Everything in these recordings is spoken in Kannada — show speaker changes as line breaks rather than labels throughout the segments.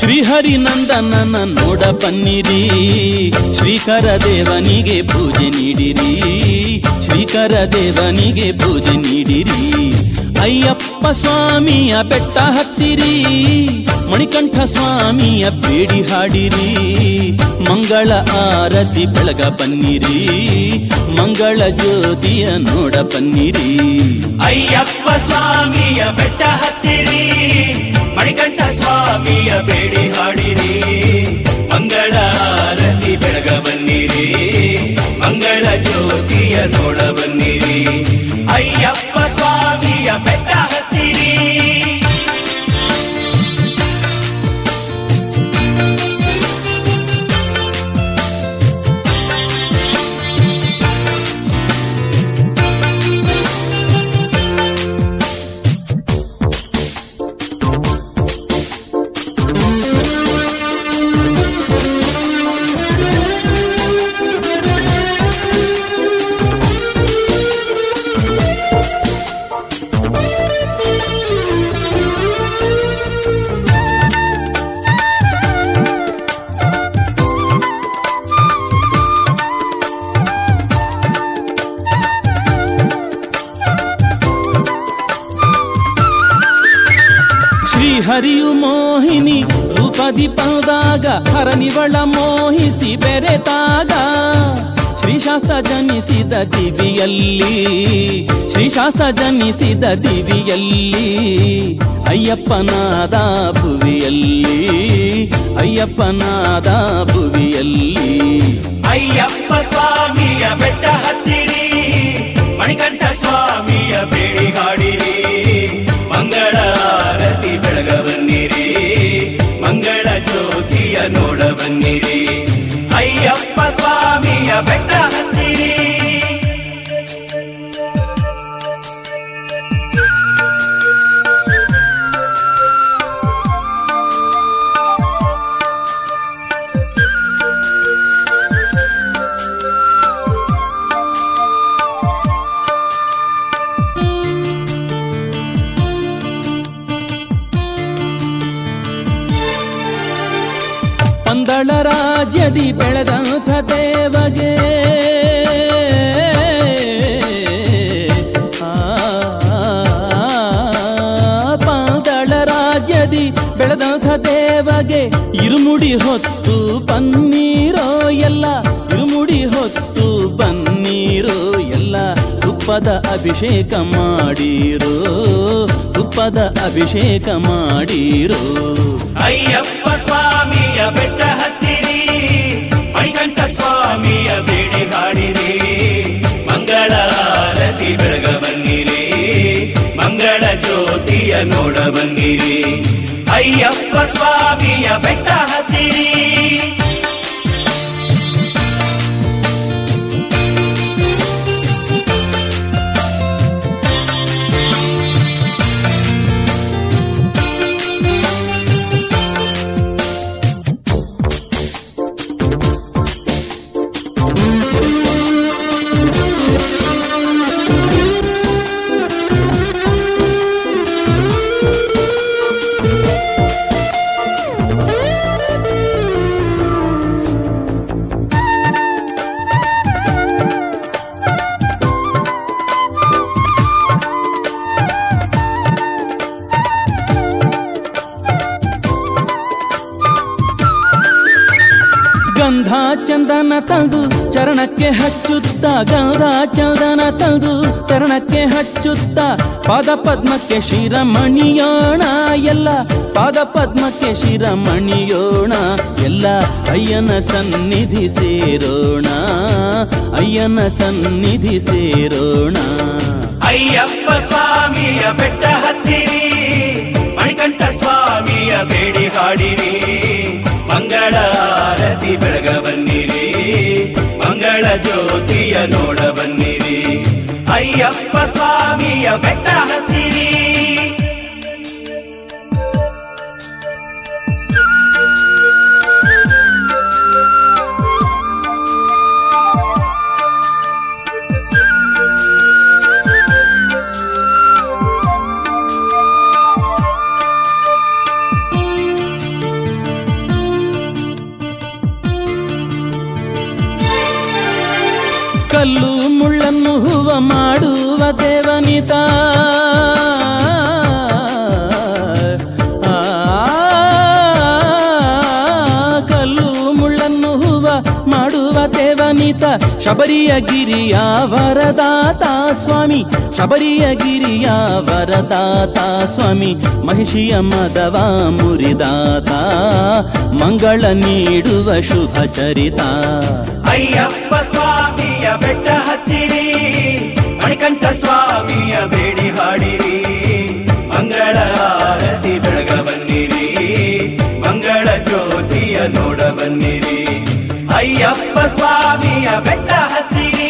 ಶ್ರೀಹರಿ ನಂದನನ ನೋಡ ಬನ್ನಿರಿ ಶ್ರೀಕರ ದೇವನಿಗೆ ಪೂಜೆ ನೀಡಿರಿ ಶ್ರೀಕರ ದೇವನಿಗೆ ಪೂಜೆ ನೀಡಿರಿ ಅಯ್ಯಪ್ಪ ಸ್ವಾಮಿಯ ಬೆಟ್ಟ ಹತ್ತಿರಿ ಮಣಿಕಂಠ ಸ್ವಾಮಿಯ ಬೇಡಿ ಹಾಡಿರಿ ಮಂಗಳ ಆರತಿ ಬೆಳಗ ಬನ್ನಿರಿ ಮಂಗಳ ಜ್ಯೋತಿಯ ನೋಡ ಬನ್ನಿರಿ
ಅಯ್ಯಪ್ಪ ಸ್ವಾಮಿಯ ಬೆಟ್ಟ ಹತ್ತಿರಿ ಮಣಿಕಂಠ ಸ್ವಾಮಿಯ ಬೇಡಿ ಹಾಡಿರಿ ಮಂಗಳ ಆರತಿ ಬೆಳಗ ಬನ್ನಿರಿ ಮಂಗಳ ಜ್ಯೋತಿಯ ನೋಡ ಬನ್ನಿರಿ ಅಯ್ಯಪ್ಪ ಸ್ವಾಮಿಯ ಬೆಟ್ಟ ಹತ್ತಿರಿ
ಶ್ರೀಹರಿಯು ಮೋಹಿನಿ ರೂಪದಿ ಪೌದಾಗ ಹರನಿವಳ ಮೋಹಿಸಿ ಬೆರೆತಾಗ ಶ್ರೀಶಾಸ್ತ್ರ ಜನಿಸಿದ ದಿವಿಯಲ್ಲಿ ಶ್ರೀಶಾಸ್ತ್ರ ಜನಿಸಿದ ದಿವಿಯಲ್ಲಿ ಅಯ್ಯಪ್ಪನಾದ ಭುವಿಯಲ್ಲಿ ಅಯ್ಯಪ್ಪನಾದ ಭುವಿಯಲ್ಲಿ
ಅಯ್ಯಪ್ಪ ಸ್ವಾಮಿಯ ಬೆಟ್ಟ ಹತ್ತಿರಿ ಮಣಿಕಂಠ ಸ್ವಾಮಿಯ ಬೇಡಿ ಹಾಡಿರಿ ಮಂಗಳ ಆರತಿ ಬೆಳಗ ಬನ್ನಿರಿ ಮಂಗಳ ಜ್ಯೋತಿಯ ನೋಡ ಬನ್ನಿರಿ ಅಯ್ಯಪ್ಪ ಸ್ವಾಮಿಯ ಬೆಟ್ಟ ಹತ್ತಿರಿ
ಪಂದಳ ರಾಜ್ಯದಿ ಬೆಳೆದಂಥ ದೇವಗೆ ಆ, ಪಂದಳ ರಾಜ್ಯದಿ ಬೆಳೆದಂಥ ದೇವಗೆ ಇರುಮುಡಿ ಹೊತ್ತು ಬನ್ನೀರೋ ಎಲ್ಲ ಇರುಮುಡಿ ಹೊತ್ತು ಬನ್ನೀರೋ ಎಲ್ಲ ತುಪ್ಪದ ಅಭಿಷೇಕ ಮಾಡಿರೋ ತುಪ್ಪದ ಅಭಿಷೇಕ ಮಾಡಿರೋ
ಅಯ್ಯಪ್ಪ ಸ್ವಾಮಿಯ ಬೆಟ್ಟ ಹತ್ತಿರಿ ಮಣಿಕಂಠ ಸ್ವಾಮಿಯ ಬೇಡಿ ಹಾಡಿರಿ ಮಂಗಳ ಆರತಿ ಬೆಳಗ ಬನ್ನಿರಿ ಮಂಗಳ ಜ್ಯೋತಿಯ ನೋಡ ಬನ್ನಿರಿ ಅಯ್ಯಪ್ಪ ಸ್ವಾಮಿಯ ಬೆಟ್ಟ ಹತ್ತಿರಿ
ಗಂಧ ಚಂದನ ತಂದು ಚರಣಕ್ಕೆ ಹಚ್ಚುತ್ತ ಗಂಧ ಚಂದನ ತಂದು ಚರಣಕ್ಕೆ ಹಚ್ಚುತ್ತ ಪಾದ ಪದ್ಮಕ್ಕೆ ಶಿರಮಣಿಯೋಣ ಎಲ್ಲ ಪಾದ ಪದ್ಮಕ್ಕೆ ಶಿರಮಣಿಯೋಣ ಎಲ್ಲ ಅಯ್ಯನ ಸನ್ನಿಧಿ ಸೇರೋಣ ಅಯ್ಯನ ಸನ್ನಿಧಿ ಸೇರೋಣ
ಅಯ್ಯಪ್ಪ ಸ್ವಾಮಿಯ ಬೆಟ್ಟ ಹತ್ತಿರಿ ಮಣಿಕಂಠ ಸ್ವಾಮಿಯ ಬೇಡಿ ಹಾಡಿರಿ ಮಂಗಳ ಆರತಿ ಬೆಳಗ ಬನ್ನಿರಿ ಮಂಗಳ ಜ್ಯೋತಿಯ ನೋಡ ಬನ್ನಿರಿ ಅಯ್ಯಪ್ಪ ಸ್ವಾಮಿಯ ಬೆಟ್ಟ ಹತ್ತಿರಿ
ಶಬರಿಯ ಗಿರಿಯ ವರದಾತ ಸ್ವಾಮಿ ಶಬರಿಯ ಗಿರಿಯ ವರದಾತ ಸ್ವಾಮಿ ಮಹಿಷಿಯ ಮದವ ಮುರಿದಾತ ಮಂಗಳ ನೀಡುವ ಶುಭ ಚರಿತ
ಅಯ್ಯಪ್ಪ ಸ್ವಾಮಿಯ ಬೆಟ್ಟ ಹತ್ತಿರಿ ಮಣಿಕಂಠ ಸ್ವಾಮಿಯ ಬೇಡಿ ಹಾಡಿರಿ ಮಂಗಳ ಆರತಿ ಬೆಳಗ ಬನ್ನಿರಿ ಮಂಗಳ ಜ್ಯೋತಿಯ ನೋಡ ಬನ್ನಿರಿ ಅಯ್ಯಪ್ಪ ಸ್ವಾಮಿಯ ಬೆಟ್ಟ ಹತ್ತಿರಿ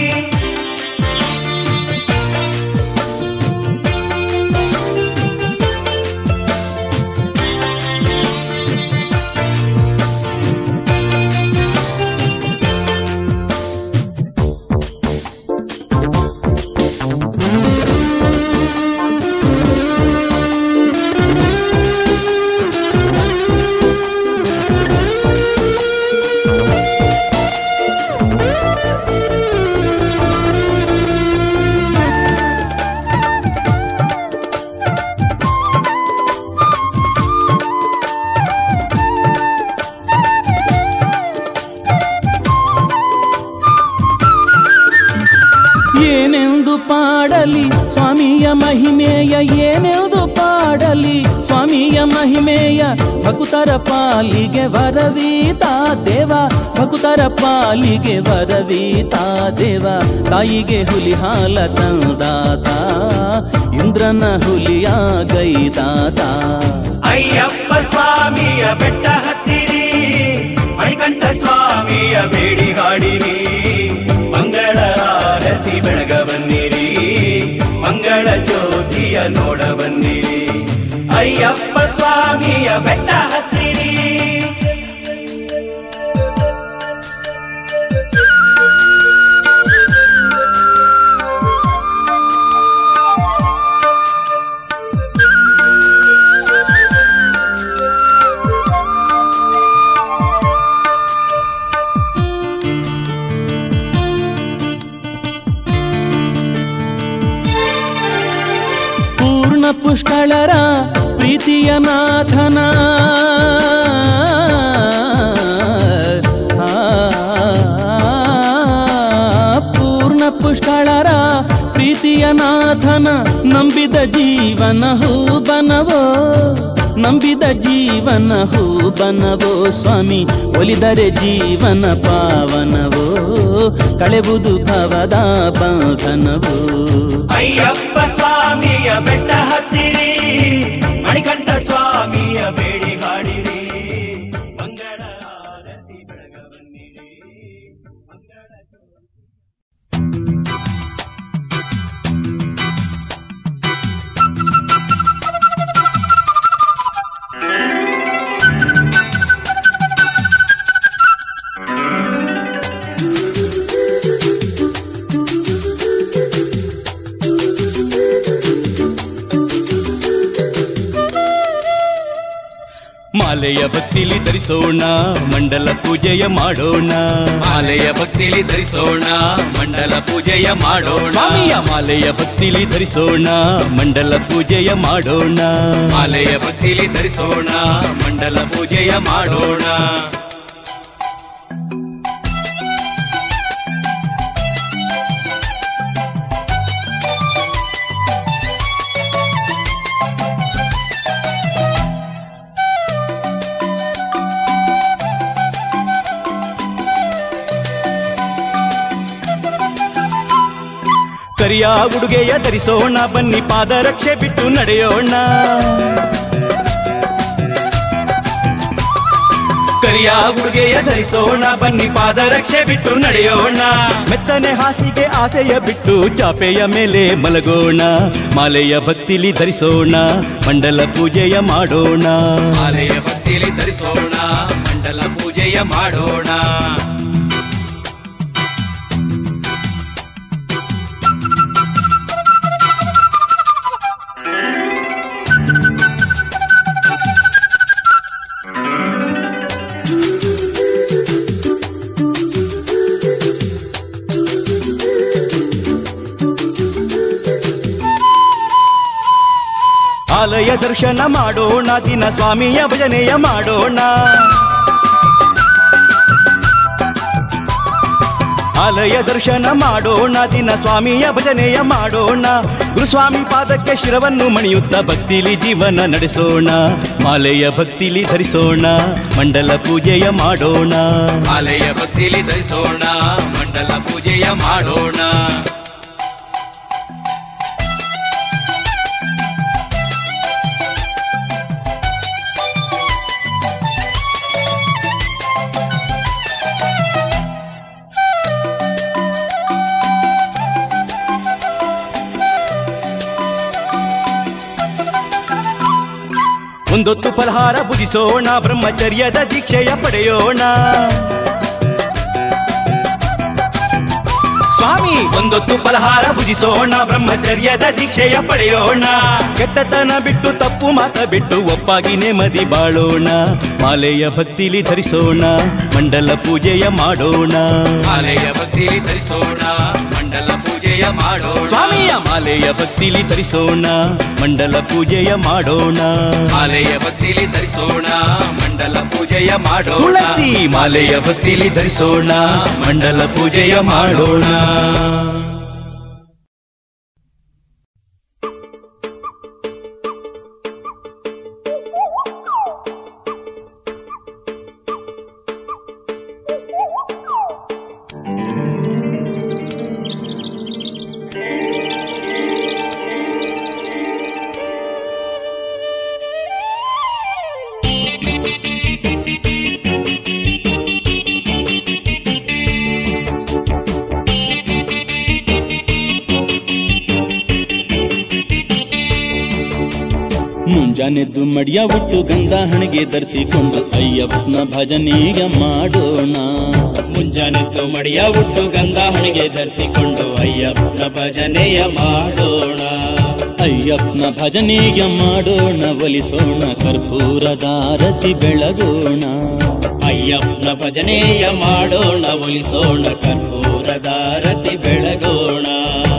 ಏನೆಂದು ಪಾಡಲಿ ಸ್ವಾಮಿಯ ಮಹಿಮೆಯ ಏನೆಂದು ಪಾಡಲಿ ಸ್ವಾಮಿಯ ಮಹಿಮೆಯ ಭಕುತರ ಪಾಲಿಗೆ ವರವೀತಾ ದೇವ ಭಕುತರ ಪಾಲಿಗೆ ವರವೀತಾ ದೇವ ತಾಯಿಗೆ ಹುಲಿ ಹಾಲ ತಂದಾತ ಇಂದ್ರನ ಹುಲಿಯ ಗೈದಾತ
ಅಯ್ಯಪ್ಪ ಸ್ವಾಮಿಯ ಬೆಟ್ಟ ಹತ್ತಿರಿ ಮಣಿಕಂಠ ಸ್ವಾಮಿಯ ಬೇಡಿ ಹಾಡಿರಿ ಮಂಗಳ ಆರತಿ ಬೆಳಗ ಬನ್ನಿರಿ ಮಂಗಳ ಜ್ಯೋತಿಯ ನೋಡ ಬನ್ನಿರಿ ಅಯ್ಯಪ್ಪ ಸ್ವಾಮಿಯ ಬೆಟ್ಟ ಹತ್ತಿರಿ
ಪೂರ್ಣ ಪುಷ್ಕಳರ ಪ್ರೀತಿಯ ನಾಥನ ಆ, ಪೂರ್ಣ ಪುಷ್ಕಳರ ಪ್ರೀತಿಯ ನಾಥನ ನಂಬಿದ ಜೀವನ ಹೂಬನವೋ ನಂಬಿದ ಜೀವನ ಹೂಬನವೋ ಸ್ವಾಮಿ ಒಲಿದರೆ ಜೀವನ ಪಾವನವೋ ಕಳೆಬುದು ಭವದ ಬಂಧನವೋ
ಅಯ್ಯಪ್ಪ ಸ್ವಾಮಿಯ ಬೆಟ್ಟ ಹತ್ತಿರಿ ಮಣಿಕಂಠ ಸ್ವಾಮಿಯ ಬೇಡಿ ಹಾಡಿರಿ ಮಂಗಳ ಆರತಿ ಬೆಳಗ ಬನ್ನಿರಿ ಮಂಗಳ ಜ್ಯೋತಿ
ಮಾಲೆಯ ಭಕ್ತಿಲಿ ಧರಿಸೋಣ ಮಂಡಲ ಪೂಜೆಯ ಮಾಡೋಣ
ಮಾಲೆಯ ಭಕ್ತಿಲಿ ಧರಿಸೋಣ ಮಂಡಲ ಪೂಜೆಯ ಮಾಡೋಣ
ಸ್ವಾಮಿಯ ಮಾಲೆಯ ಭಕ್ತಿಲಿ ಧರಿಸೋಣ ಮಂಡಲ ಪೂಜೆಯ ಮಾಡೋಣ
ಮಾಲೆಯ ಭಕ್ತಿಲಿ ಧರಿಸೋಣ ಮಂಡಲ ಪೂಜೆಯ ಮಾಡೋಣ
ಕರಿಯ ಉಡುಗೆಯ ಧರಿಸೋಣ ಬನ್ನಿ ಪಾದರಕ್ಷೆ ಬಿಟ್ಟು ನಡೆಯೋಣ
ಕರಿಯ ಉಡುಗೆಯ ಧರಿಸೋಣ ಬನ್ನಿ ಪಾದರಕ್ಷೆ ಬಿಟ್ಟು ನಡೆಯೋಣ
ಮೆತ್ತನೆ ಹಾಸಿಗೆ ಆಸೆಯ ಬಿಟ್ಟು ಚಾಪೆಯ ಮೇಲೆ ಮಲಗೋಣ ಮಾಲೆಯ ಭಕ್ತಿಲಿ ಧರಿಸೋಣ ಮಂಡಲ ಪೂಜೆಯ ಮಾಡೋಣ
ಮಾಲೆಯ ಭಕ್ತಿಲಿ ಧರಿಸೋಣ ಮಂಡಲ ಪೂಜೆಯ ಮಾಡೋಣ
ಆಲಯ ದರ್ಶನ ಮಾಡೋಣ ದಿನ ಸ್ವಾಮಿಯ ಭಜನೆಯ ಮಾಡೋಣ ಆಲಯ ದರ್ಶನ ಮಾಡೋಣ ದಿನ ಸ್ವಾಮಿಯ ಭಜನೆಯ ಮಾಡೋಣ ಗುರುಸ್ವಾಮಿ ಪಾದಕ್ಕೆ ಶಿರವನ್ನು ಮಣಿಯುತ್ತ ಭಕ್ತಿಲಿ ಜೀವನ ನಡೆಸೋಣ ಮಾಲೆಯ ಭಕ್ತಿಲಿ ಧರಿಸೋಣ ಮಂಡಲ ಪೂಜೆಯ ಮಾಡೋಣ
ಮಾಲೆಯ ಭಕ್ತಿಲಿ ಧರಿಸೋಣ ಮಂಡಲ ಪೂಜೆಯ ಮಾಡೋಣ
ಒಂದೊತ್ತು ಫಲಹಾರ ಭುಜಿಸೋಣ ಬ್ರಹ್ಮಚರ್ಯದ ದೀಕ್ಷೆಯ ಪಡೆಯೋಣ ಸ್ವಾಮಿ ಒಂದೊತ್ತು ಫಲಹಾರ ಭುಜಿಸೋಣ ಬ್ರಹ್ಮಚರ್ಯದ ದೀಕ್ಷೆಯ ಪಡೆಯೋಣ ಕೆಟ್ಟತನ ಬಿಟ್ಟು ತಪ್ಪು ಮಾತ ಬಿಟ್ಟು ಒಪ್ಪಾಗಿ ನೆಮ್ಮದಿ ಬಾಳೋಣ ಮಾಲೆಯ ಭಕ್ತಿಲಿ ಧರಿಸೋಣ ಮಂಡಲ ಪೂಜೆಯ ಮಾಡೋಣ
ಮಾಲೆಯ ಭಕ್ತಿಲಿ ಧರಿಸೋಣ ಮಂಡಲ ಪೂಜೆಯ ಮಾಡೋಣ
ಸ್ವಾಮಿಯ ಮಾಲೆಯ ಭಕ್ತಿಲಿ ಧರಿಸೋಣ ಮಂಡಲ ಪೂಜೆಯ ಮಾಡೋಣ
ಮಾಲೆಯ ಭಕ್ತಿಲಿ ಧರಿಸೋಣ ಮಂಡಲ ಪೂಜೆಯ ಮಾಡೋಣ
ತುಳಸಿ ಮಾಲೆಯ ಭಕ್ತಿಲಿ ಧರಿಸೋಣ ಮಂಡಲ ಪೂಜೆಯ ಮಾಡೋಣ
ಮುಂಜಾನೆದ್ದು ಮಡಿಯ ಬಿಟ್ಟು ಗಂಧ ಹಣಗೆ ಧರಿಸಿಕೊಂಡು ಅಯ್ಯಪ್ಪನ ಭಜನೀಗ ಮಾಡೋಣ
ಮುಂಜಾನೆದ್ದು ಮಡಿಯ ಉಟ್ಟು ಗಂಧ ಹಣಿಗೆ ಧರಿಸಿಕೊಂಡು ಅಯ್ಯಪ್ಪನ ಭಜನೆಯ ಮಾಡೋಣ
ಅಯ್ಯಪ್ಪನ ಭಜನೀಗ ಮಾಡೋಣ ಒಲಿಸೋಣ ಕರ್ಪೂರದಾರತಿ ಬೆಳಗೋಣ
ಅಯ್ಯಪ್ಪನ ಭಜನೆಯ ಮಾಡೋಣ ಒಲಿಸೋಣ ಕರ್ಪೂರದಾರತಿ ಬೆಳಗೋಣ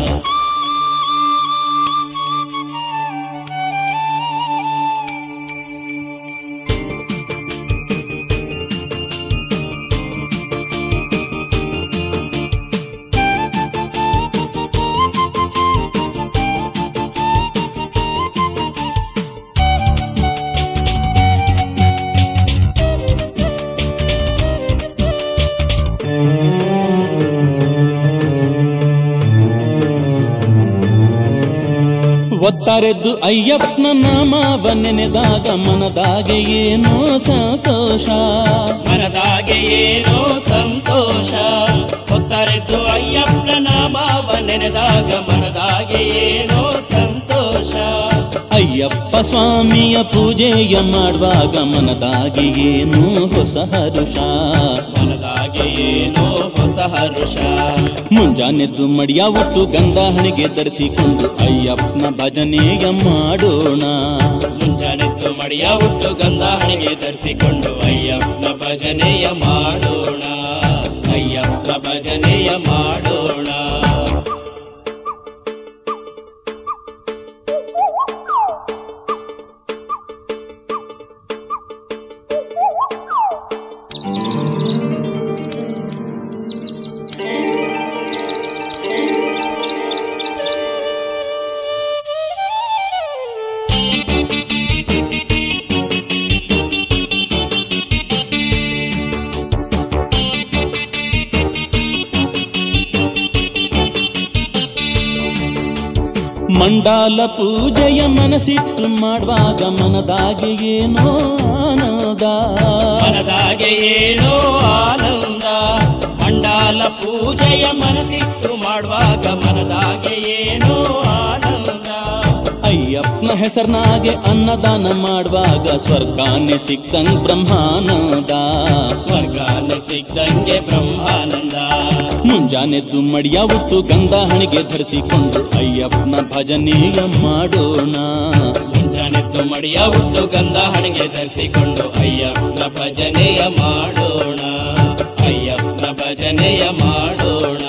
ಒತ್ತಾರೆದ್ದು ಅಯ್ಯಪ್ಪನ ನಾಮವ ನೆನೆದಾಗ ಮನದಾಗೆ ಏನೋ ಸಂತೋಷ
ಮನದಾಗೆ ಏನೋ ಸಂತೋಷ ಹೊತ್ತರೆದ್ದು ಅಯ್ಯಪ್ಪನ ನಾಮವ ನೆನೆದಾಗ ಮನದಾಗೆ ಏನೋ ಸಂತೋಷ
ಅಯ್ಯಪ್ಪ ಸ್ವಾಮಿಯ ಪೂಜೆಯ ಮಾಡುವಾಗ ಮನದಾಗೆ ಏನೋ ಹೊಸ ಹರುಷ
ಮನದಾಗೆ ಏನೋ ಹೊಸ ಹರುಷ
ಮುಂಜಾನೆದ್ದು ಮಡಿಯ ಉಟ್ಟು ಗಂಧ ಹಣಿಗೆ ಧರಿಸಿಕೊಂಡು ಅಯ್ಯಪ್ಪನ ಭಜನೆಯ ಮಾಡೋಣ
ಮುಂಜಾನೆದ್ದು ಮಡಿಯ ಉಟ್ಟು ಗಂಧ ಹಣಿಗೆ ಧರಿಸಿಕೊಂಡು ಅಯ್ಯಪ್ಪನ ಭಜನೆಯ ಮಾಡೋಣ ಅಯ್ಯಪ್ಪ ಭಜನೆಯ ಮಾಡೋಣ
ಮಂಡಾಲ ಪೂಜೆಯ ಮನಸ್ಸಿಟ್ಟು ಮಾಡುವಾಗ ಮನದಾಗೆ ಏನೋ ಆನಂದ
ಮನದಾಗೆ ಏನೋ ಆನಂದ ಮಂಡಾಲ ಪೂಜೆಯ ಮನಸ್ಸಿಟ್ಟು ಮಾಡುವಾಗ ಮನದಾಗೆ ಏನೋ ಆನಂದ
ಅಯ್ಯಪ್ಪನ ಹೆಸರ್ನಾಗೆ ಅನ್ನದಾನ ಮಾಡುವಾಗ ಸ್ವರ್ಗಾನೆ ಸಿಕ್ತಂಗ್ ಬ್ರಹ್ಮಾನಂದ
ಸ್ವರ್ಗಾನ ಸಿಕ್ದಂಗೆ ಬ್ರಹ್ಮಾನಂದ
ಮುಂಜಾನೆದ್ದು ಮಡಿಯ ಉಟ್ಟು ಗಂಧ ಹಣಿಗೆ ಧರಿಸಿಕೊಂಡು ಅಯ್ಯಪ್ಪನ ಭಜನೆಯ ಮಾಡೋಣ
ಮುಂಜಾನೆದ್ದು ಮಡಿಯ ಉಟ್ಟು ಗಂಧ ಹಣಿಗೆ ಧರಿಸಿಕೊಂಡು ಅಯ್ಯಪ್ಪನ ಭಜನೆಯ ಮಾಡೋಣ ಅಯ್ಯಪ್ಪನ ಭಜನೆಯ ಮಾಡೋಣ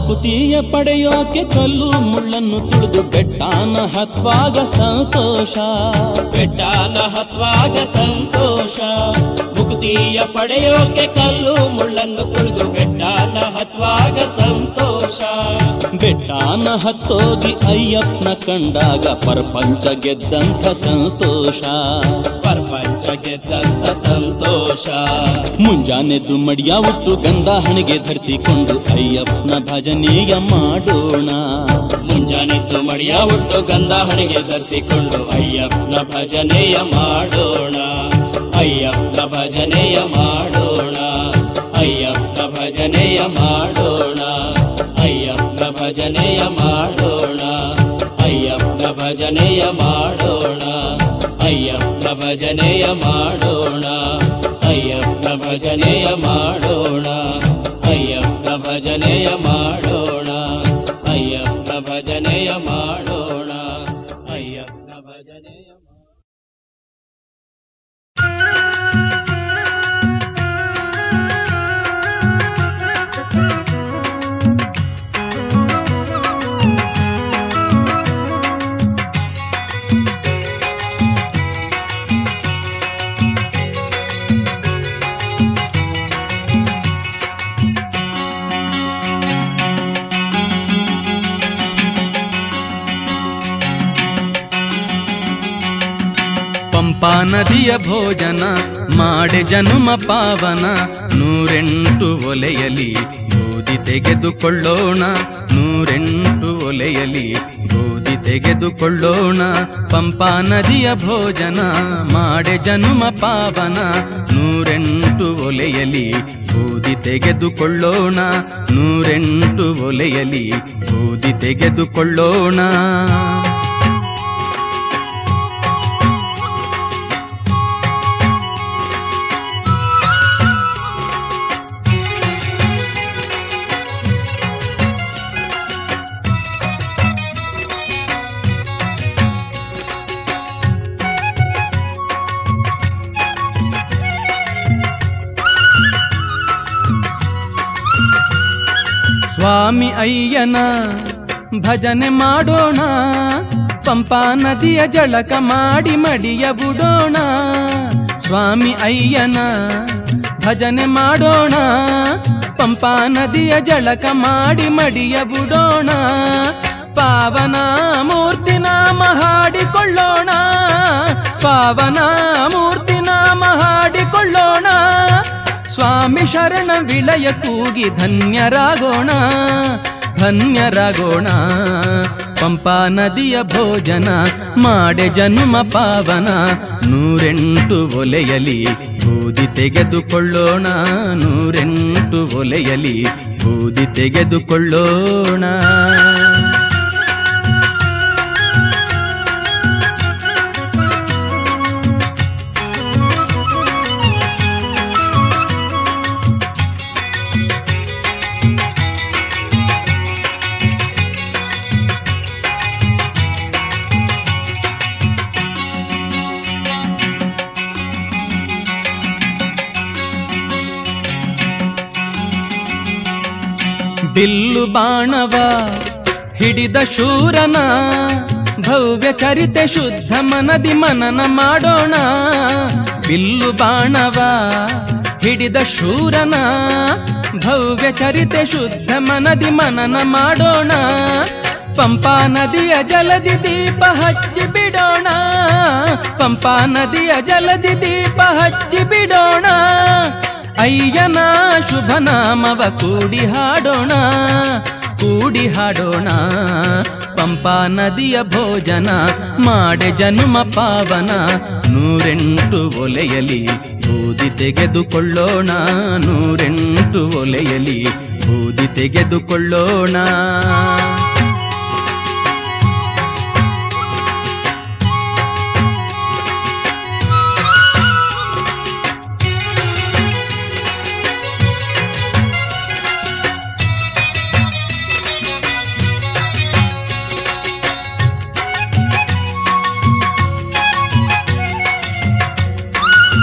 ಮುಕುತಿಯ ಪಡೆಯೋಕೆ ಕಲ್ಲು ಮುಳ್ಳನ್ನು ತುಳಿದು ಬೆಟ್ಟಾನ ಹತ್ವಾಗ ಸಂತೋಷ
ಬೆಟ್ಟಾನ ಹತ್ವಾಗ ಸಂತೋಷ ಮುಕ್ತಿಯ ಪಡೆಯೋಕೆ ಕಲ್ಲು ಮುಳ್ಳನ್ನು ತುಳಿದು ಬೆಟ್ಟಾನ ಹತ್ವಾಗ ಸಂತೋಷ
ಬೆಟ್ಟಾನ ಹತ್ತೋಗಿ ಅಯ್ಯಪ್ಪನ ಕಂಡಾಗ ಪ್ರಪಂಚ ಗೆದ್ದಂಥ ಸಂತೋಷ
ಪ್ರಪಂಚ ಗೆದ್ದಂತ ಸಂತೋಷ
ಮುಂಜಾನೆದ್ದು ಮಡಿಯ ಉಟ್ಟು ಗಂಧ ಹಣಿಗೆ ಧರಿಸಿಕೊಂಡು ಅಯ್ಯಪ್ಪನ ಭಜನೆಯ ಮಾಡೋಣ
ಮುಂಜಾನೆದ್ದು ಮಡಿಯ ಉಟ್ಟು ಗಂಧ ಹಣಿಗೆ ಧರಿಸಿಕೊಂಡು ಅಯ್ಯಪ್ಪನ ಭಜನೆಯ ಮಾಡೋಣ ಅಯ್ಯಪ್ಪನ ಭಜನೆಯ ಮಾಡೋಣ ಅಯ್ಯಪ್ಪನ ಭಜನೆಯ ಮಾಡೋಣ ಅಯ್ಯಪ್ಪನ ಭಜನೆಯ ಮಾಡೋಣ ಅಯ್ಯಪ್ಪನ ಭಜನೆಯ ಮಾಡೋಣ ಅಯ್ಯಪ್ಪನ ಭಜನೆಯ ಮಾಡೋಣ ಅಯ್ಯಪ್ಪನ ಭಜನೆಯ ಮಾಡೋಣ ಅಯ್ಯಪ್ಪನ ಭಜನೆಯ ಮಾಡೋಣ ಅಯ್ಯಪ್ಪನ ಭಜನೆಯ ಮಾಡೋಣ ಅಯ್ಯಪ್ಪನ ಭಜನೆಯ ಮಾಡೋಣ
ಪಂಪಾ ನದಿಯ ಭೋಜನ ಮಾಡೆ ಜನುಮ ಪಾವನ ನೂರೆಂಟು ಒಲೆಯಲಿ ಬೂದಿ ತೆಗೆದುಕೊಳ್ಳೋಣ ನೂರೆಂಟು ಒಲೆಯಲಿ ಬೂದಿ ತೆಗೆದುಕೊಳ್ಳೋಣ ಪಂಪಾ ನದಿಯ ಭೋಜನ ಮಾಡೆ ಜನುಮ ಪಾವನ ನೂರೆಂಟು ಒಲೆಯಲಿ ಬೂದಿ ತೆಗೆದುಕೊಳ್ಳೋಣ ನೂರೆಂಟು ಒಲೆಯಲಿ ಬೂದಿ ತೆಗೆದುಕೊಳ್ಳೋಣ ಸ್ವಾಮಿ ಅಯ್ಯನ ಭಜನೆ ಮಾಡೋಣ ಪಂಪಾ ನದಿಯ ಜಳಕ ಮಾಡಿ ಮಡಿಯ ಬಿಡೋಣ ಸ್ವಾಮಿ ಅಯ್ಯನ ಭಜನೆ ಮಾಡೋಣ ಪಂಪಾ ನದಿಯ ಜಳಕ ಮಾಡಿ ಮಡಿಯ ಬಿಡೋಣ ಪಾವನ ಮೂರ್ತಿ ನಾಮ ಹಾಡಿಕೊಳ್ಳೋಣ ಪಾವನ ಮೂರ್ತಿ ನಾಮ ಹಾಡಿಕೊಳ್ಳೋಣ ಸ್ವಾಮಿ ಶರಣ ವಿಲಯ ಕೂಗಿ ಧನ್ಯರಾಗೋಣ ಧನ್ಯರಾಗೋಣ ಪಂಪಾ ನದಿಯ ಭೋಜನ ಮಾಡೆ ಜನ್ಮ ಪಾವನ ನೂರೆಂಟು ಒಲೆಯಲಿ ಬೂದಿ ತೆಗೆದುಕೊಳ್ಳೋಣ ನೂರೆಂಟು ಒಲೆಯಲಿ ಬೂದಿ ತೆಗೆದುಕೊಳ್ಳೋಣ ಬಿಲ್ಲು ಬಾಣವ ಹಿಡಿದ ಶೂರನ ಭವ್ಯ ಚರಿತೆ ಶುದ್ಧ ಮನದಿ ಮನನ ಮಾಡೋಣ ಬಿಲ್ಲು ಬಾಣವ ಹಿಡಿದ ಶೂರನ ಭವ್ಯ ಚರಿತೆ ಶುದ್ಧ ಮನದಿ ಮನನ ಮಾಡೋಣ ಪಂಪಾ ನದಿಯ ಜಲದಿ ದೀಪ ಹಚ್ಚಿ ಬಿಡೋಣ ಪಂಪಾ ನದಿಯ ಜಲದಿ ದೀಪ ಹಚ್ಚಿ ಬಿಡೋಣ ಅಯ್ಯನ ಶುಭ ನಾಮವ ಕೂಡಿ ಹಾಡೋಣ ಕೂಡಿ ಹಾಡೋಣ ಪಂಪಾ ನದಿಯ ಭೋಜನ ಮಾಡೆ ಜನುಮ ಪಾವನ ನೂರೆಂಟು ಒಲೆಯಲಿ ಬೂದಿ ತೆಗೆದುಕೊಳ್ಳೋಣ ನೂರೆಂಟು ಒಲೆಯಲಿ ಬೂದಿ ತೆಗೆದುಕೊಳ್ಳೋಣ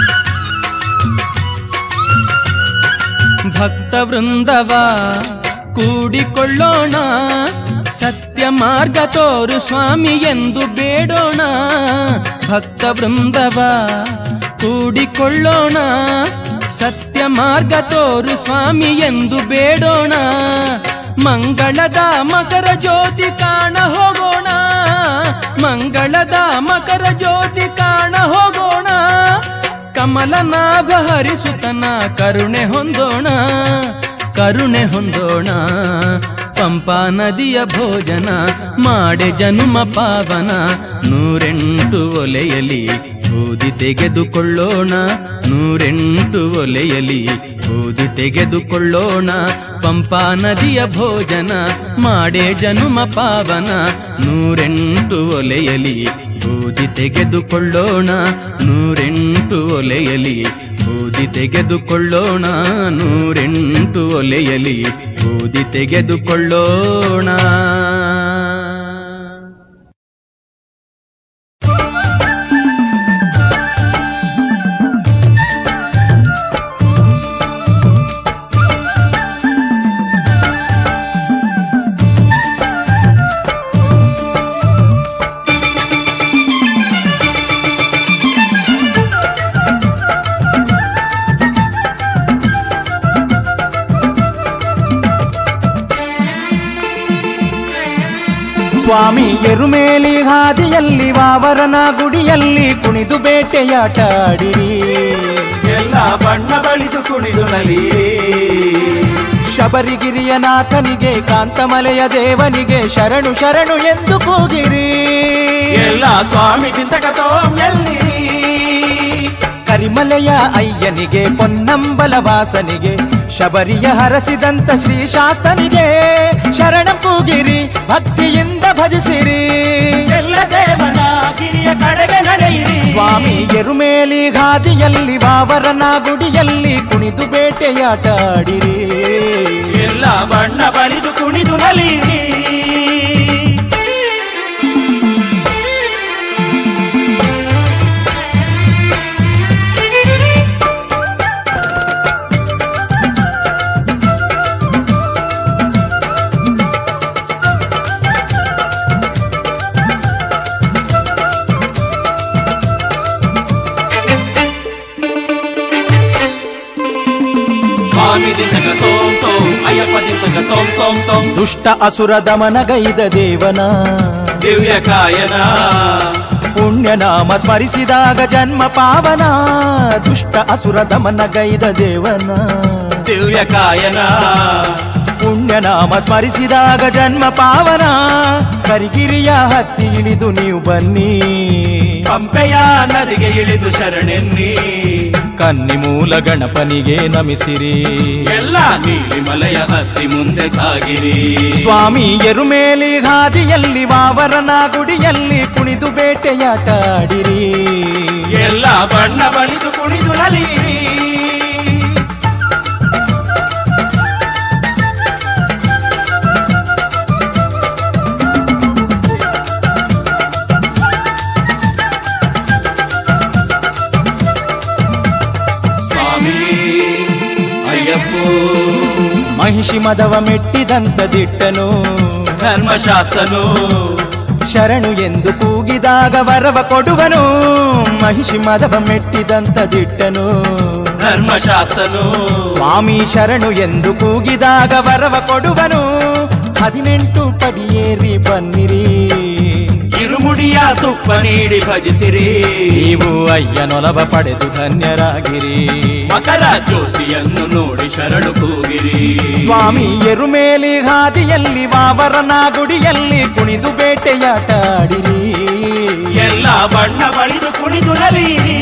ಭಕ್ತ ವೃಂದವ
ಕೂಡಿಕೊಳ್ಳೋಣ ಸತ್ಯ ಮಾರ್ಗ ತೋರು ಸ್ವಾಮಿ ಎಂದು ಬೇಡೋಣ ಭಕ್ತ ವೃಂದವ ಕೂಡಿಕೊಳ್ಳೋಣ ಸತ್ಯ ಮಾರ್ಗ ತೋರು ಸ್ವಾಮಿ ಎಂದು ಬೇಡೋಣ ಮಂಗಳದ ಮಕರ ಜ್ಯೋತಿ ಕಾಣ ಹೋಗೋಣ ಮಂಗಳದ ಮಕರ ಜ್ಯೋತಿ ಕಾಣ ಹೋಗೋಣ ಕಮಲನಾಭ ಹರಿಸುತನ ಕರುಣೆ ಹೊಂದೋಣ ಕರುಣೆ ಹೊಂದೋಣ ಪಂಪಾ ನದಿಯ ಭೋಜನ ಮಾಡೆ ಜನುಮ ಪಾವನ ನೂರೆಂಟು ಒಲೆಯಲಿ ಬೂದಿ ತೆಗೆದುಕೊಳ್ಳೋಣ ನೂರೆಂಟು ಒಲೆಯಲಿ ಬೂದಿ ತೆಗೆದುಕೊಳ್ಳೋಣ ಪಂಪಾ ನದಿಯ ಭೋಜನ ಮಾಡೆ ಜನುಮ ಪಾವನ ನೂರೆಂಟು ಒಲೆಯಲಿ ಬೂದಿ ತೆಗೆದುಕೊಳ್ಳೋಣ ನೂರೆಂಟು ಒಲೆಯಲಿ ಬೂದಿ ತೆಗೆದುಕೊಳ್ಳೋಣ ನೂರೆಂಟು ಒಲೆಯಲಿ ಬೂದಿ ತೆಗೆದುಕೊಳ್ಳೋಣ
ಸ್ವಾಮಿ ಎರುಮೇಲಿ ಹಾದಿಯಲ್ಲಿ ವಾವರನ ಗುಡಿಯಲ್ಲಿ ಕುಣಿದು ಬೇಟೆಯಾಟ ಆಡಿರಿ
ಎಲ್ಲ ಬಣ್ಣ ಬಳಿದು ಕುಣಿದು ನಲಿ
ಶಬರಿಗಿರಿಯ ನಾಥನಿಗೆ ಕಾಂತಮಲೆಯ ದೇವನಿಗೆ ಶರಣು ಶರಣು ಎಂದು ಕೂಗಿರಿ
ಎಲ್ಲ ಸ್ವಾಮಿ ಚಿಂತಕತೋ ಎಲ್ಲಿ
ಕರಿಮಲೆಯ ಅಯ್ಯನಿಗೆ ಪೊನ್ನಂಬಲ ವಾಸನಿಗೆ ಶಬರಿಯ ಹರಸಿದಂತ ಶ್ರೀ ಶಾಸ್ತನಿಗೆ ಶರಣ ಕೂಗಿರಿ ಭಕ್ತಿಯಿಂದ ಭಜಿಸಿರಿ
ಎಲ್ಲ ದೇವನ ಗಿರಿಯ ಕಡೆಗೆ ನಡೆಯಿರಿ
ಸ್ವಾಮಿ ಎರುಮೇಲಿ ಘಾದಿಯಲ್ಲಿ ವಾವರನ ಗುಡಿಯಲ್ಲಿ ಕುಣಿದು ಬೇಟೆಯಾಟ ಆಡಿರಿ
ಎಲ್ಲ ಬಣ್ಣ ಬಳಿದು ಕುಣಿದು ನಲಿರಿ ಸ್ವಾಮಿ ದಿಂದಗ ತೋಂ ತೋಂ ಅಯ್ಯಪ್ಪ ದಿಂದಗ ತೋಂ ತೋಂ ತೋಂ
ದುಷ್ಟ ಅಸುರ ದಮನಗೈದ ದೇವನ
ದಿವ್ಯ ಕಾಯನ
ಪುಣ್ಯ ನಾಮ ಸ್ಮರಿಸಿದಾಗ ಜನ್ಮ ಪಾವನ ದುಷ್ಟ ಅಸುರ ದಮನಗೈದ ದೇವನ
ದಿವ್ಯ ಕಾಯನ
ಪುಣ್ಯ ನಾಮ ಸ್ಮರಿಸಿದಾಗ ಜನ್ಮ ಪಾವನ ಕರಿಗಿರಿಯ ಹತ್ತಿ ಇಳಿದು ನೀವು ಬನ್ನಿ
ಪಂಪೆಯ ನದಿಗೆ ಇಳಿದು ಶರಣೆನ್ನಿ
ಕನ್ನಿ ಮೂಲ ಗಣಪನಿಗೆ ನಮಿಸಿರಿ
ಎಲ್ಲ ನೀಲಿ ಮಲೆಯ ಹತ್ತಿ ಮುಂದೆ ಸಾಗಿರಿ
ಸ್ವಾಮಿ ಎರುಮೇಲಿ ಘಾದಿಯಲ್ಲಿ ವಾವರನ ಗುಡಿಯಲ್ಲಿ ಕುಣಿದು ಬೇಟೆಯಾಟ ಆಡಿರಿ
ಎಲ್ಲ ಬಣ್ಣ ಬಳಿದು ಕುಣಿದು ನಲಿರಿ ಸ್ವಾಮಿ ಅಯ್ಯಪ್ಪೋ
ಮಹಿಷಿ ಮದವ ಮೆಟ್ಟಿದಂತ ದಿಟ್ಟನು
ಧರ್ಮಶಾಸ್ತ್ರನು
ಶರಣು ಎಂದು ಕೂಗಿದಾಗ ವರವ ಕೊಡುವನು ಮಹಿಷಿ ಮದವ ಮೆಟ್ಟಿದಂತ ದಿಟ್ಟನು
ಧರ್ಮಶಾಸ್ತ್ರನು
ಸ್ವಾಮಿ ಶರಣು ಎಂದು ಕೂಗಿದಾಗ ವರವ ಕೊಡುವನು ಹದಿನೆಂಟು ಪಡಿಯೇರಿ ಬನ್ನಿರಿ
ಇರುಮುಡಿಯ ತುಪ್ಪ ನೀಡಿ ಭಜಿಸಿರಿ
ನೀವು ಅಯ್ಯನೊಲವ ಪಡೆದು ಧನ್ಯರಾಗಿರಿ
ಮಕರ ಜ್ಯೋತಿಯನ್ನು ನೋಡಿ ಶರಣು ಕೂಗಿರಿ
ಸ್ವಾಮಿ ಎರುಮೇಲಿ ಹಾದಿಯಲ್ಲಿ ವಾವರನ ಗುಡಿಯಲ್ಲಿ ಕುಣಿದು ಬೇಟೆಯಾಟ ಆಡಿರಿ
ಎಲ್ಲ ಬಣ್ಣ ಬಳಿದು ಕುಣಿದು ನಲಿರಿ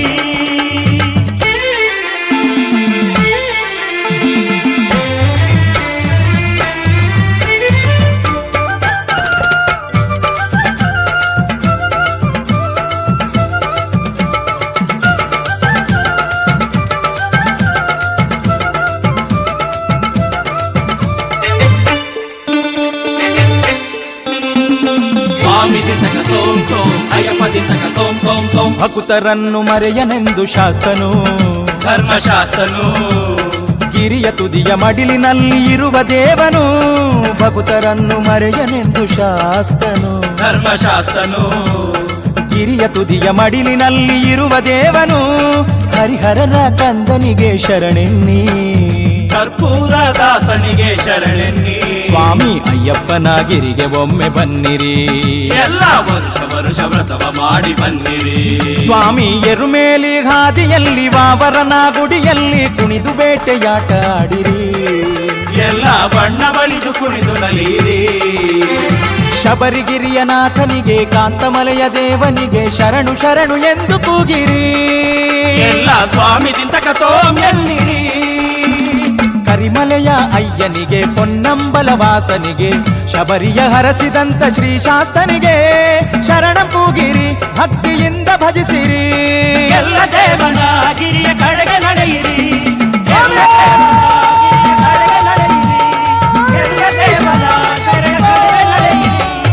ಸ್ವಾಮಿ ದಿಂದಕ ತೋಂ ತೋಂ ಅಯ್ಯಪ್ಪ ದಿಂದಕ ತೋಂ ತೋಂ ತೋಂ
ಭಕುತರನ್ನು ಮರೆಯನೆಂದು ಶಾಸ್ತನು
ಧರ್ಮಶಾಸ್ತ್ರನು
ಗಿರಿಯ ತುದಿಯ ಮಡಿಲಿನಲ್ಲಿ ಇರುವ ದೇವನು ಭಕ್ತರನ್ನು ಮರೆಯನೆಂದು ಶಾಸ್ತನು
ಧರ್ಮಶಾಸ್ತ್ರನು
ಗಿರಿಯ ತುದಿಯ ಮಡಿಲಿನಲ್ಲಿ ಇರುವ ದೇವನು ಹರಿಹರನ ಕಂದನಿಗೆ ಶರಣೆನ್ನಿ
ಕರ್ಪೂರ ದಾಸನಿಗೆ ಶರಣೆನ್ನಿ
ಸ್ವಾಮಿ ಅಯ್ಯಪ್ಪನ ಗಿರಿಗೆ ಒಮ್ಮೆ ಬನ್ನಿರಿ
ಎಲ್ಲ ವರುಷ ವರುಷ ವ್ರತವ ಮಾಡಿ ಬನ್ನಿರಿ
ಸ್ವಾಮಿ ಎರುಮೇಲಿ ಹಾದಿಯಲ್ಲಿ ವಾವರನ ಗುಡಿಯಲ್ಲಿ ಕುಣಿದು ಬೇಟೆಯಾಟ ಆಡಿರಿ
ಎಲ್ಲ ಬಣ್ಣ ಬಳಿದು ಕುಣಿದು ನಲೀರಿ
ಶಬರಿಗಿರಿಯ ನಾಥನಿಗೆ ಕಾಂತಮಲೆಯ ದೇವನಿಗೆ ಶರಣು ಶರಣು ಎಂದು ಕೂಗಿರಿ
ಎಲ್ಲ ಸ್ವಾಮಿ ದಿಂತಕ ತೋಮ್ಯನ್ನಿರಿ
ಕರಿಮಲೆಯ ಅಯ್ಯನಿಗೆ ಪೊನ್ನಂಬಲ ವಾಸನಿಗೆ ಶಬರಿಯ ಹರಸಿದಂತ ಶ್ರೀಶಾಸ್ತನಿಗೆ ಶರಣ ಕೂಗಿರಿ ಭಕ್ತಿಯಿಂದ ಭಜಿಸಿರಿ
ಎಲ್ಲ ದೇವನ ಗಿರಿಯ ಕಡೆಗೆ ನಡೆಯಿರಿ ಎಲ್ಲ ದೇವನ ಗಿರಿಯ ಕಡೆಗೆ ನಡೆಯಿರಿ. ಎಲ್ಲ ದೇವನ ಕಡೆಗೆ ನಡೆಯಿರಿ.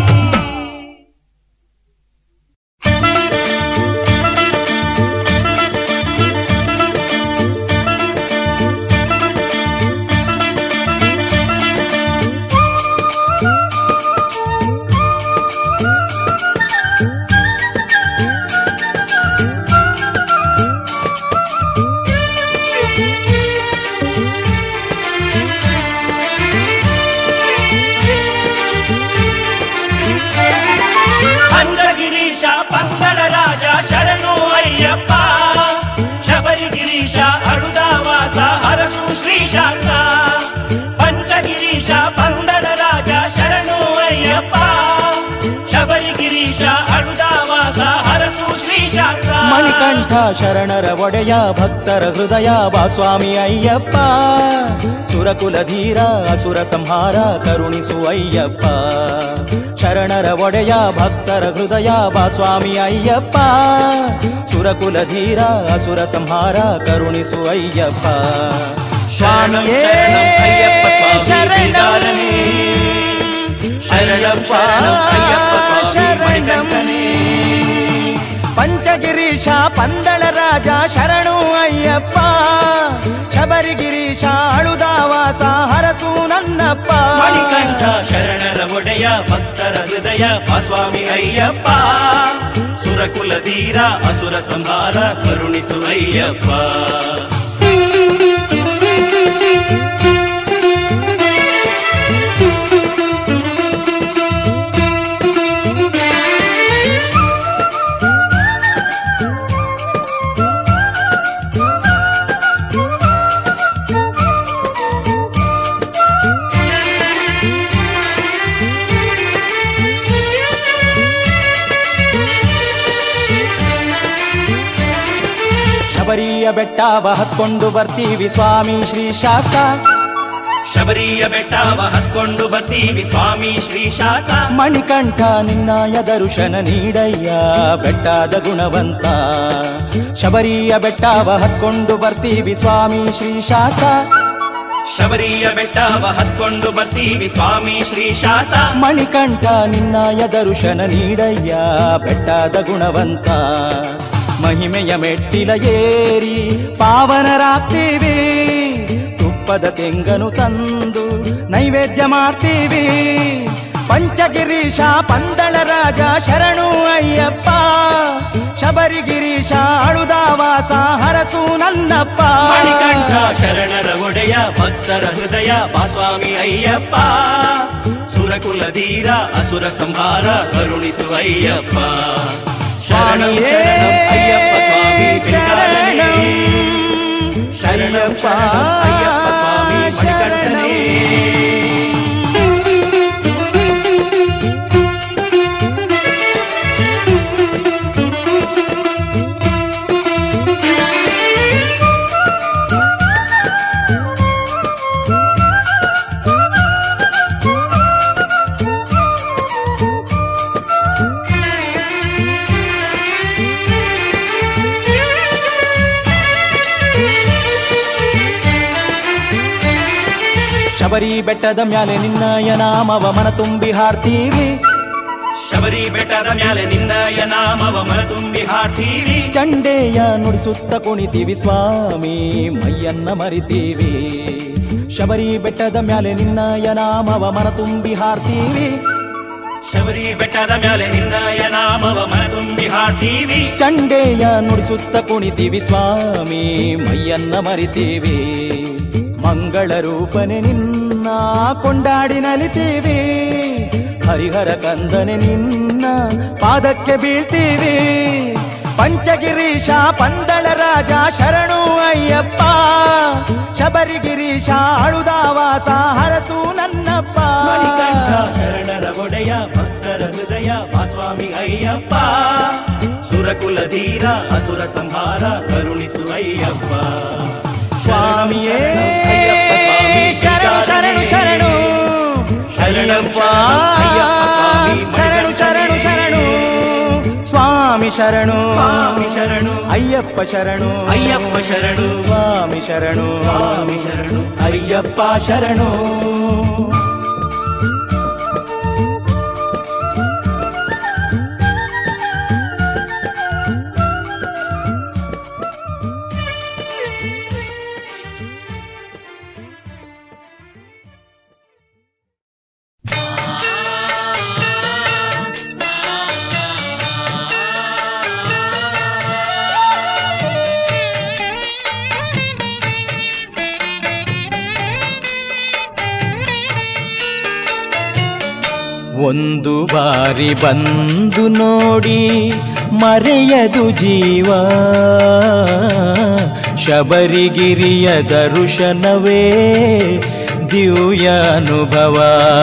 ಪಂಚಗಿರೀಶ ಪಂಗಡ ರಾಜ ಶರಣು ಅಯ್ಯಪ್ಪ ಶಬರಿಗಿರೀಶ ಅಡುದಾವಾಸ ಹರಸು ಶ್ರೀಶಾಂತ ಪಂಚಗಿರೀಶ ಪಂಗಡ ರಾಜ ಶರಣು ಅಯ್ಯಪ್ಪ ಶಬರಿಗಿರೀಶ ಅಡುದಾವಾಸ ಹರಸು ಶ್ರೀಶಾಂತ
ಮಣಿಕಂಠ ಶರಣರ ಒಡೆಯ ಭಕ್ತರ ಹೃದಯ ಬಾ ಸ್ವಾಮಿ ಅಯ್ಯಪ್ಪ ಸುರಕುಲ ಧೀರ ಅಸುರ ಸಂಹಾರ ಕರುಣಿಸು ಅಯ್ಯಪ್ಪ ಶರಣರ ಒಡೆಯ ಭಕ್ತರ ಹೃದಯ ಬಾ ಸ್ವಾಮಿ ಅಯ್ಯಪ್ಪ ಸುರಕುಲ ಧೀರ ಅಸುರ ಸಂಹಾರ ಕರುಣಿಸು ಅಯ್ಯಪ್ಪ
ಶರಣಂ ಶರಣಂ ಅಯ್ಯಪ್ಪ ಸ್ವಾಮಿ ಬಿಡಾರನೆ ಶರಣಂ ಶರಣಂ ಅಯ್ಯಪ್ಪ ಸ್ವಾಮಿ ಮಣಿಕಂಠನೇ
ಪಂಚಗಿರೀಶ ಪಂದಳ ರಾಜ ಶರಣು ಅಯ್ಯಪ್ಪ ಶಬರಿಗಿರೀಶ ಅಳುದಾವಾಸ ಹರಸು ನನ್ನಪ್ಪ
ಮಣಿಕಂಠ ಶರಣರ ಒಡೆಯ ಭಕ್ತರ ಹೃದಯ ಸ್ವಾಮಿ ಅಯ್ಯಪ್ಪ ಸುರಕುಲ ಧೀರ ಅಸುರ ಸಂಹಾರ ಕರುಣಿಸು ಅಯ್ಯಪ್ಪ
ಶಬರಿಯ ಬೆಟ್ಟವ ಹತ್ಕೊಂಡು ಬರ್ತೀವಿ ಸ್ವಾಮಿ ಶ್ರೀ ಶಾಸ್ತ
ಶಬರಿಯ ಬೆಟ್ಟವ ಹತ್ಕೊಂಡು ಬರ್ತೀವಿ ಸ್ವಾಮಿ ಶ್ರೀ ಶಾತ
ಮಣಿಕಂಠ ನಿನ್ನಾಯ ದರ್ಶನ ನೀಡಯ್ಯ ಬೆಟ್ಟದ ಗುಣವಂತ ಶಬರಿಯ ಬೆಟ್ಟವ ಹತ್ಕೊಂಡು ಬರ್ತೀವಿ ಸ್ವಾಮಿ ಶ್ರೀ ಶಾಸ್ತ
ಶಬರಿಯ ಬೆಟ್ಟವ ಹತ್ಕೊಂಡು ಬರ್ತೀವಿ ಸ್ವಾಮಿ ಶ್ರೀ ಶಾತ
ಮಣಿಕಂಠ ನಿನ್ನಾಯ ದರ್ಶನ ನೀಡಯ್ಯ ಬೆಟ್ಟದ ಗುಣವಂತ ಮಹಿಮೆಯ ಮೆಟ್ಟಿಲ ಏರಿ ಪಾವನರಾಗ್ತೀವಿ ತುಪ್ಪದ ತೆಂಗನು ತಂದು ನೈವೇದ್ಯ ಮಾಡ್ತೀವಿ ಪಂಚಗಿರೀಶ ಪಂದಳ ರಾಜ ಶರಣು ಅಯ್ಯಪ್ಪ ಶಬರಿಗಿರೀಶ ಅಳುದಾವಾಸ ಹರಸು ನನ್ನಪ್ಪ
ಮಣಿಕಂಠ ಶರಣರ ಒಡೆಯ ಭಕ್ತರ ಹೃದಯ ಸ್ವಾಮಿ ಅಯ್ಯಪ್ಪ ಸುರಕುಲ ಧೀರ ಅಸುರ ಸಂಹಾರ ಕರುಣಿಸು ಅಯ್ಯಪ್ಪ ಶರಣಂ ಶರಣಂ ಅಯ್ಯಪ್ಪ ಸ್ವಾಮಿ ಬಿಡಾರನೆ. ಶರಣಂ ಶರಣಂ ಅಯ್ಯಪ್ಪ ಸ್ವಾಮಿ ಮಣಿಕಂಠನೇ
ಶಬರಿ ಬೆಟ್ಟದ ಮ್ಯಾಲೆ ನಿನ್ನಯ ನಾಮವ ಮನ ತುಂಬಿ ಹಾಡ್ತೀವಿ
ಶಬರಿ ಬೆಟ್ಟದ ಮ್ಯಾಲೆ ನಿನ್ನಯ ನಾಮವ ಮನತುಂಬಿ ಹಾಡ್ತೀವಿ
ಚಂಡೆಯ ನುಡಿಸುತ್ತ ಕುಣಿತೀವಿ ಸ್ವಾಮಿ ಮೈಯನ್ನ ಮರಿತೀವಿ ಶಬರಿ ಬೆಟ್ಟದ ಮ್ಯಾಲೆ ನಿನ್ನಯ ನಾಮವ ಮನ ತುಂಬಿ ಹಾರ್ತೀವಿ
ಶಬರಿ ಬೆಟ್ಟದ ಮ್ಯಾಲೆ ನಿನ್ನಯ ನಾಮವ ಮನತುಂಬಿ ಹಾಡ್ತೀವಿ
ಚಂಡೆಯ ನುಡಿಸುತ್ತ ಕುಣಿತೀವಿ ಸ್ವಾಮಿ ಮೈಯನ್ನ ಮರಿತೀವಿ ಮಂಗಳ ರೂಪನೆ ನಿನ್ನ ಕೊಂಡಾಡಿ ನಲಿತೀವಿ ಹರಿಹರ ಕಂದನೆ ನಿನ್ನ ಪಾದಕ್ಕೆ ಬೀಳ್ತೀವಿ ಪಂಚಗಿರೀಶ ಪಂದಳ ರಾಜ ಶರಣು ಅಯ್ಯಪ್ಪ ಶಬರಿಗಿರೀಶ ಅಳುದಾವಾಸ ಹರಸು ನನ್ನಪ್ಪ
ಮಣಿಕಂಠ ಶರಣರ ಒಡೆಯ ಭಕ್ತರ ಹೃದಯ ಸ್ವಾಮಿ ಅಯ್ಯಪ್ಪ ಸುರಕುಲ ಧೀರ ಅಸುರ ಸಂಹಾರ ಕರುಣಿಸು ಅಯ್ಯಪ್ಪ
ಸ್ವಾಮಿಯೇ
ಅಯ್ಯಪ್ಪ ಸ್ವಾಮಿ,
ಶರಣು ಶರಣು ಶರಣು ಅಯ್ಯಪ್ಪ ಶರಣು ಶರಣು ಶರಣು ಸ್ವಾಮಿ ಶರಣು
ಸ್ವಾಮಿ ಶರಣು
ಅಯ್ಯಪ್ಪ ಶರಣು
ಅಯ್ಯಪ್ಪ ಶರಣು
ಸ್ವಾಮಿ ಶರಣು
ಸ್ವಾಮಿ ಶರಣು
ಅಯ್ಯಪ್ಪ ಶರಣು ಒಂದು ಬಾರಿ ಬಂದು ನೋಡಿ ಮರೆಯದು ಜೀವ ಶಬರಿಗಿರಿಯ ದರ್ಶನವೇ ದಿವ್ಯ ಅನುಭವ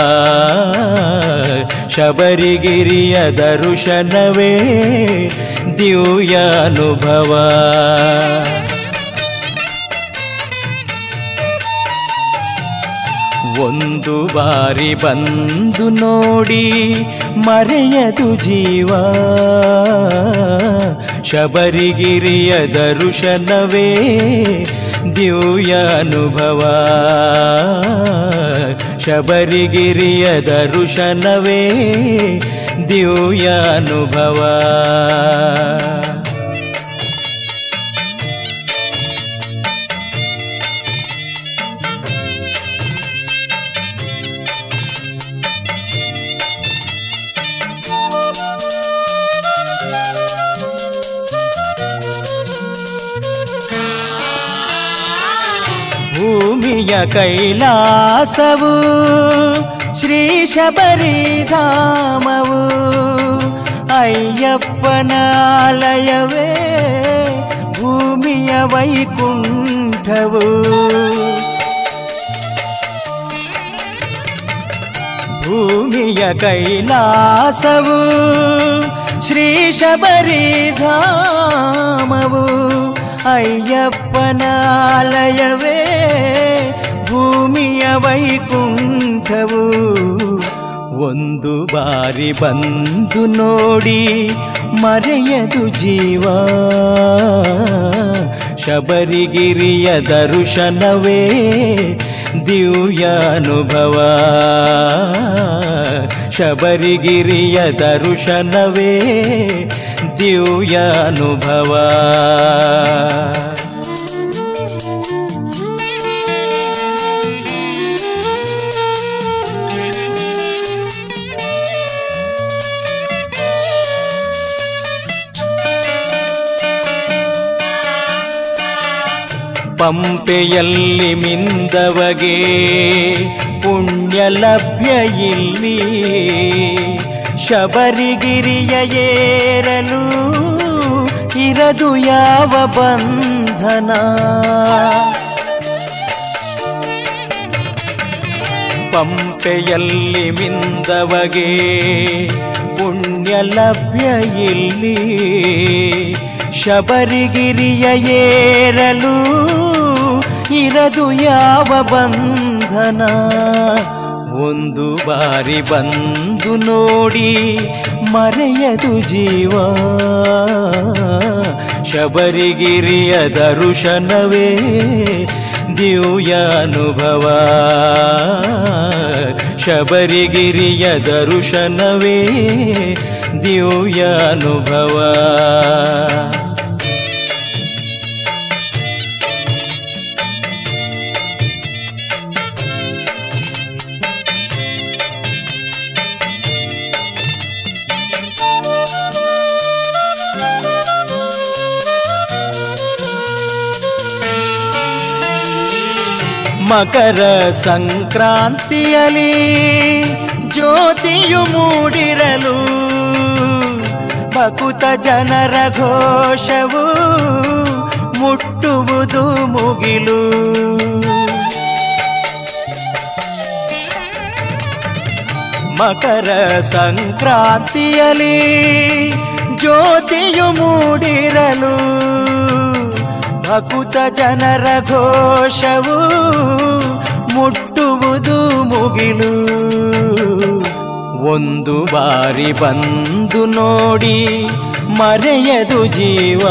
ಶಬರಿಗಿರಿಯ ದರ್ಶನವೇ ದಿವ್ಯ ಅನುಭವ ಒಂದು ಬಾರಿ ಬಂದು ನೋಡಿ ಮರೆಯದು ಜೀವ ಶಬರಿಗಿರಿಯ ದರ್ಶನವೇ ದಿವ್ಯ ಅನುಭವ ಶಬರಿಗಿರಿಯ ದರ್ಶನವೇ ದಿವ್ಯ ಅನುಭವ ಭೂಮಿಯ ಕೈಲಾಸವು ಶ್ರೀ ಶಬರಿಧಾಮವು ಅಯ್ಯಪ್ಪನ ಆಲಯವೇ ಭೂಮಿಯ ವೈಕುಂಠವು ಭೂಮಿಯ ಕೈಲಾಸವು ಶ್ರೀ ಶಬರಿಧಾಮವು ಅಯ್ಯಪ್ಪನಾಲಯವೇ ಭೂಮಿಯ ವೈಕುಂಠವು ಒಂದು ಬಾರಿ ಬಂದು ನೋಡಿ ಮರೆಯದು ಜೀವ ಶಬರಿಗಿರಿಯ ದರ್ಶನವೇ ದಿವ್ಯ ಅನುಭವ ಶಬರಿಗಿರಿಯ ದರ್ಶನವೇ ದಿವ್ಯ ಅನುಭವ ಪಂಪೆಯಲ್ಲಿ ಮಿಂದವಗೆ ಪುಣ್ಯ ಲಭ್ಯ ಇಲ್ಲಿ ಶಬರಿಗಿರಿಯ ಏರಲು ಇರದು ಯಾವ ಬಂಧನ ಪಂಪೆಯಲ್ಲಿ ಮಿಂದವಗೆ ಪುಣ್ಯ ಲಭ್ಯ ಇಲ್ಲಿ ಶಬರಿಗಿರಿಯ ಏರಲು ಇರದು ಯಾವ ಬಂಧನ ಒಂದು ಬಾರಿ ಬಂದು ನೋಡಿ ಮರೆಯದು ಜೀವ ಶಬರಿಗಿರಿಯ ದರ್ಶನವೇ ದಿವ್ಯ ಅನುಭವ
ಶಬರಿಗಿರಿಯ ದರುಶನವೇ ದಿವ್ಯಾನುಭವ ಮಕರ ಸಂಕ್ರಾಂತಿಯಲಿ ಜ್ಯೋತಿಯು ಮೂಡಿರಲು ಭಕುತ ಜನರ ಘೋಷವು ಮುಟ್ಟುವುದು ಮುಗಿಲು ಮಕರ ಸಂಕ್ರಾಂತಿಯಲಿ ಜ್ಯೋತಿಯು ಮೂಡಿರಲು ಭಕುತ ಜನರ ಘೋಷವು ಮುಟ್ಟುವುದು ಮುಗಿಲು ಒಂದು ಬಾರಿ ಬಂದು ನೋಡಿ ಮರೆಯದು ಜೀವ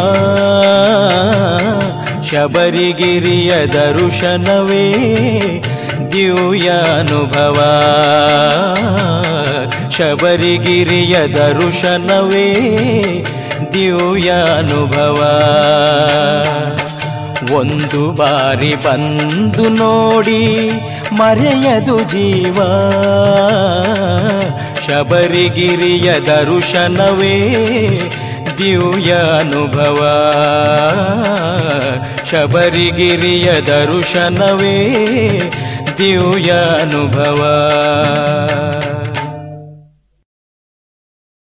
ಶಬರಿಗಿರಿಯ ದರುಶನವೇ ದಿವ್ಯಾನುಭವ ಶಬರಿಗಿರಿಯ ದರುಶನವೇ ದಿವ್ಯಾನುಭವ ಒಂದು ಬಾರಿ ಬಂದು ನೋಡಿ ಮರೆಯದು ಜೀವ ಶಬರಿಗಿರಿಯ ದರುಶನವೇ ದಿವ್ಯಾನುಭವ ಶಬರಿಗಿರಿಯ ದರುಶನವೇ ದಿವ್ಯಾನುಭವ